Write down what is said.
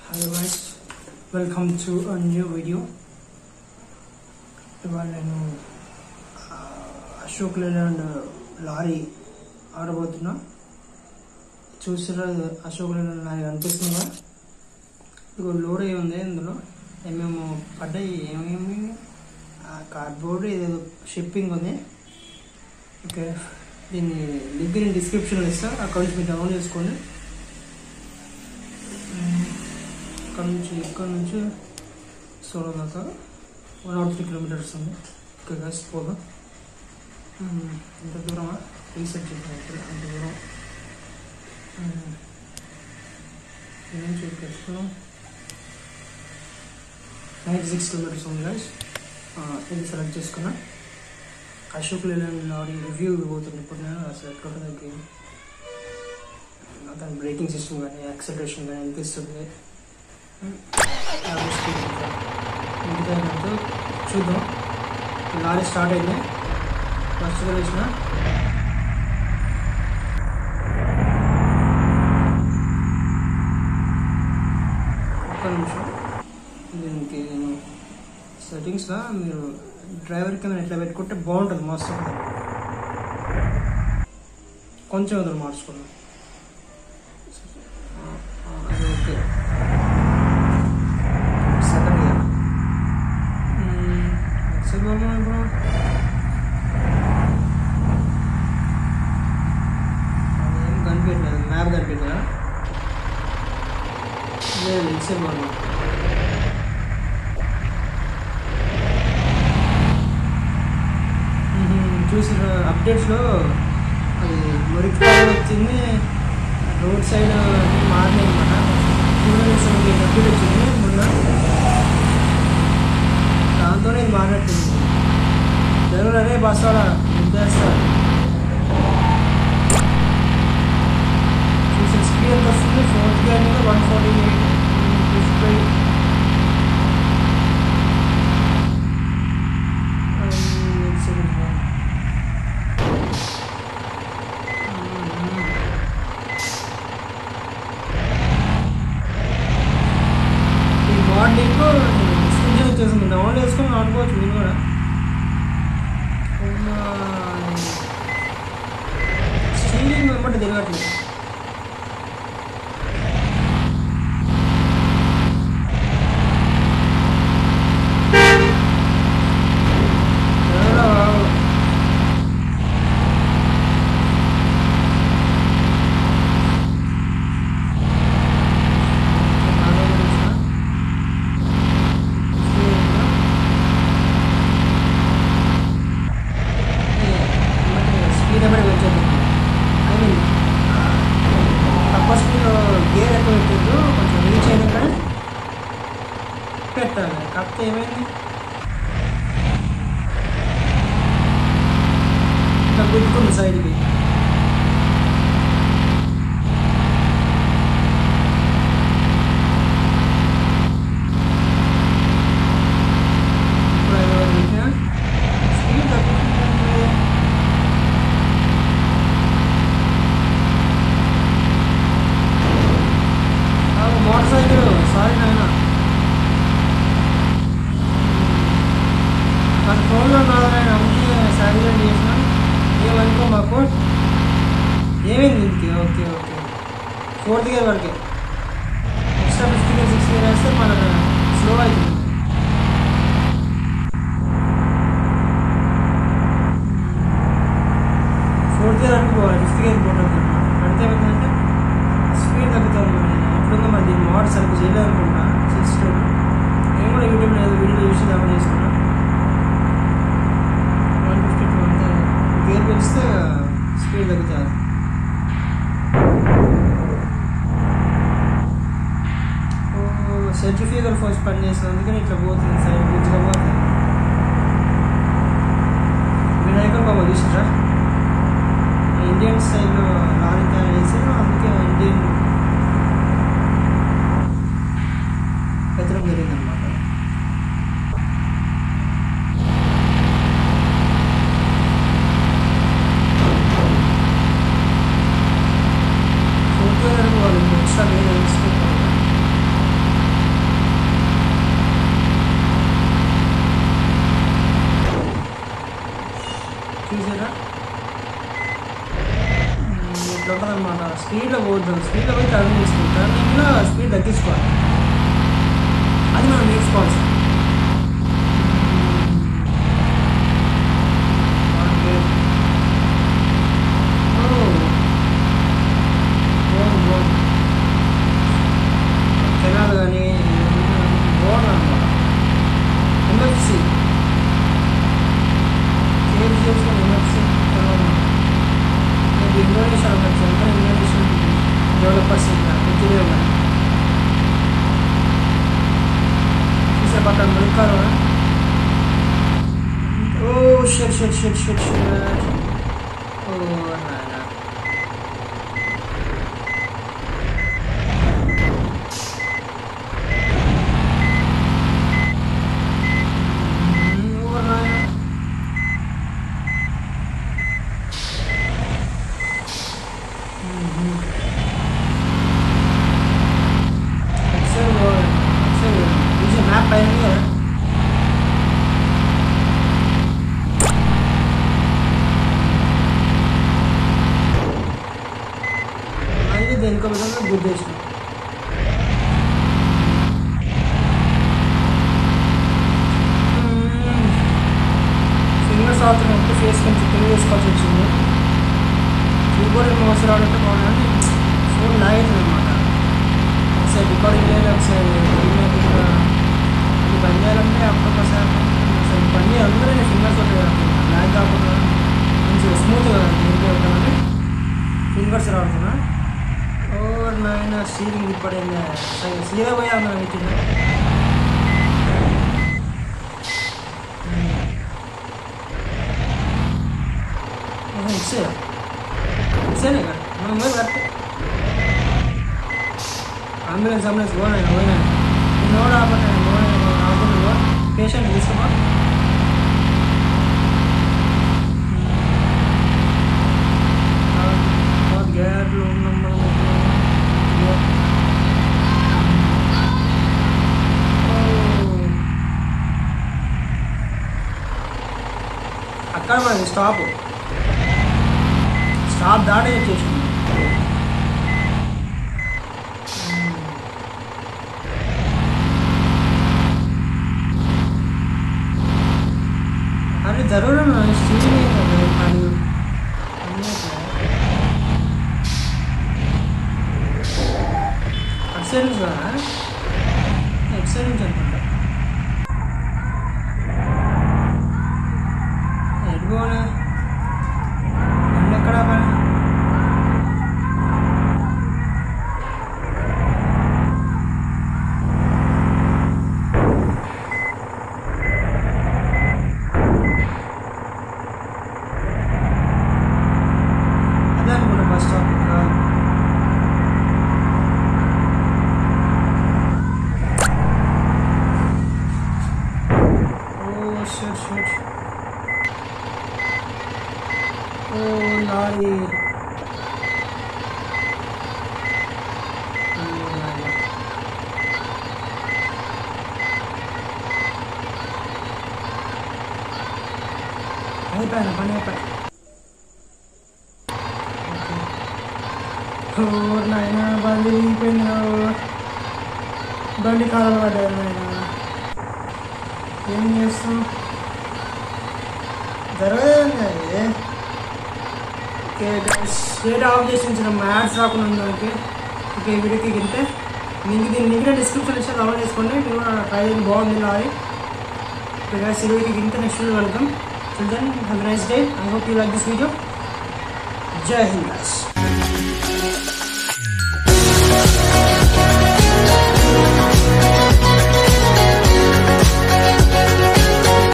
Hello guys welcome to a new video ఇవాళ నేను ఆ, అశోక్ లేలాండ్ లారీ ఆడబోతున్నా చూసారా అశోక్ లేలాండ్ లారీ కనిపిస్తుందా ఇదిగో లోడ్ అయి ఉంది ఇందులో ఏమేమో పడ్డాయి ఏమేమి కార్డ్బోర్డ్ ఏదేదో షిప్పింగ్ ఉంది ఓకే దీన్ని లింక్ నేను డిస్క్రిప్షన్లో ఇస్తాను అక్కడ నుంచి మీరు డౌన్లోడ్ చేసుకోండి ఇక్కడ నుంచి ఇక్కడ నుంచి సోలో దాకా వన్ నాట్ త్రీ కిలోమీటర్స్ ఉంది ఓకే గైస్ పోదాం మ్మ్. ఇంత దూరమా రీసెట్ చేసాను ఇప్పుడు అంత దూరం మ్మ్. ఇక్కడ నుంచి ఇక్కడికి నైంటీ సిక్స్ కిలోమీటర్స్ ఉంది గైస్ ఇది సెలెక్ట్ చేసుకున్నా అశోక్ లేలాండ్ లారీ రివ్యూ ఇవ్వబోతుంది ఇప్పుడు నేను అసలు ఎట్లా ఉంటుంది గేమ్ దాని బ్రేకింగ్ సిస్టమ్ కానీ యాక్సలరేషన్ కానీ ఎంత ఇస్తుంది యాభై స్పీడ్ ఉంటుంది. మిగతా ఏంటంటే చూద్దాం లారీ స్టార్ట్ అయింది ఫస్ట్ వేసిన ఒక్క నిమిషం దీనికి నేను సెట్టింగ్స్లో మీరు డ్రైవర్ కింద ఎట్లా పెట్టుకుంటే బాగుంటుంది మస్తు ఉంటుంది కొంచెం వదిలి మార్చుకున్నాం అది okay second year excel board ఇప్పుడు అదేం కనిపించలేదు మ్యాప్ కనిపించదా లేదు ఎక్సెల్ బోర్డు చూసిన అప్డేట్స్లో అది మురికి కాలం వచ్చింది రోడ్ సైడ్ అన్నీ మారినాయి అనమాట టూ హండ్రెడ్ సెవెంటీ అప్డేట్ వచ్చింది మొన్న దాంతోనే ఇది మారినట్టుంది జరుగురు అదే బస్ వాడ నిర్దేశా చూసే స్పీడ్ ఎంత వస్తుంది ఫోర్త్ గేర్ మీద వన్ ఫార్టీ ఎయిట్ ఫిఫ్టీ ఈ మార్నింగ్ స్కూల్ వచ్చేసింది డౌన్లోడ్ చేసుకొని ఆడుకోవచ్చు మీరు కూడా స్టీలింగ్ వెంబడి తిరగట్లేదు ఎవరో స్పీడ్ ఎప్పుడు వచ్చేది ఐ మీన్ తక్కువ స్పీడ్లో గేర్ ఎక్కువ పెట్టిండ్రు కొంచెం రీచ్ అయినా కానీ పెట్టాలి కాకపోతే ఏమైంది ఇట్లా గుర్తుకుంది సైడ్కి ఇప్పుడు ఐదు వరకు పెట్టినా స్పీడ్ తగ్గుతుంది మోటార్ సైకిల్ సారీ నాయన కంట్రోల్లో ఉన్నది నేను అందుకే సాటిలైట్ చేసిన ఏమనుకో మాకు ఏమైంది దీనికి ఓకే ఓకే ఫోర్త్ గేర్ వరకే extra fifth gear sixth gear వేస్తే మన స్లో అవుతుంది ఫోర్త్ గేర్ అనుకోవాలి ఫిఫ్త్ గేర్ పోతుంది పడితే ఏమైందంటే స్పీడ్ తగ్గుతుంది మరి ఎప్పుడుందో మరి దీన్ని మోడల్ సరిగ్గా చేయలేదు అనుకుంటా సిస్టమ్ నేను కూడా యూట్యూబ్లో ఏదో వీడియో చూసి డౌన్ చేసుకున్నా వన్ ఫిఫ్టీ టూ అంతే గేర్ పెంచితే స్పీడ్ తగ్గుతుంది సెంట్రిఫ్యూగల్ ఫోర్స్ పని చేస్తుంది అందుకని ఇట్లా పోతుంది సైడ్ గుజ్జుగా పోతుంది వినాయకుడు బాబా చూసారా ఇండియన్ స్టైల్లో లారీ తయారు చేసారు అందుకే ఇండియన్ పెట్టడం జరిగిందనమాట ఫోర్త్ ఇయర్ వాళ్ళు ఎక్స్ట్రా వేరే తీసుకుంటారు స్పీడ్లో పోద్దాం స్పీడ్లో పోయి టర్న్ తీసుకుంటాం టర్నింగ్లో స్పీడ్ తగ్గించుకోవాలి అది మనం నేర్చుకోవాలి సార్ ఓకే. ఓ. బాగుంది, బాగుంది. కెనాల్ కానీ బాగుంది అనమాట ఎంఎఫ్సి కేజీఎస్ ఎంఎఫ్సి నేను ఇండోనేషియా ఉండొచ్చు ఎంత ఇండోనేషియన్ డెవలపర్స్ తెలియదు చూసే పక్కన ములుకారు ఓ షట్ షట్ షట్ షట్ షట్ ఓ నాయనా ఓ నాయనా ఎక్సెల్ ఎక్సెల్ ఇది మ్యాప్ పైన ఉంది కదా మళ్ళీ దేనికో విధంగా గుద్దేసిన ఫింగర్స్ అవుతున్నట్టు ఫేస్ కొంచెం తెలివి వేసుకోవాల్సి వచ్చింది కీబోర్డ్ మౌస్ రావడంటే బాగుంది ఫోన్ లాగేది అనమాట ఒకసారి రికార్డింగ్ లేదు ఒకసారి రీమేక్ ఇంకా ఇది పని చేయాలంటే అప్పుడొకసారి అసలు పని అందరూ నేను ఫింగర్స్ లాగ్ కాకుండా మంచిగా స్మూత్గా దీంట్లో ఉంటానని ఫింగర్స్ రాడుతున్నా ఓ నాయన సీలింగ్ ఇప్పుడైందా సీదా పోయా అన్న ఇచ్చింది ఇచ్చేదా ఇచ్చేనే కదా మనం పోయి కరెక్ట్ అంబులెన్స్ అంబులెన్స్ పోయినా పోయినా నేను కూడా ఆపట్లేదు ఆపకుండా పేషెంట్ తీసుకోమా గ్యాప్లో ఉన్నాం మనం ఇప్పుడు. ఓ. అక్కడ మనకి స్టాప్ స్టాప్ దాటే వచ్చేసింది अरे जरूर ना स्टील नहीं है मेरे खाली हमने ఎక్సలెన్స్ ఎక్సలెన్స్ అనుకుంటా ఎడుకోనే ఎక్కడ పని అదే అనుకుంటా బస్ స్టాప్ ఓ షట్ షట్ ఓ లారీ ఓ లారీ. అయిపోయాను పని అయిపోయా ఓ నాయన బండి అయిపోయింది బండి కాలం పడ్డారు నాయన ఏం చేస్తాం జరగదండి అది ఓకే స్టేట్ ఆఫ్ చేసి ఉంచిన మ్యాథ్స్ రాకుండా ఉందానికి ఓకే ఈ వీడియోకి గిరితే మీకు దీన్ని లింక్ డిస్క్రిప్షన్ ఇస్తే డౌన్లోడ్ చేసుకోండి మీరు కూడా ట్రై చేయండి బాగుంది లారీ ఓకే guys, ఈ వీడియోకి గిరితే next video welcome till then have a nice day i hope you like this video jai hind guys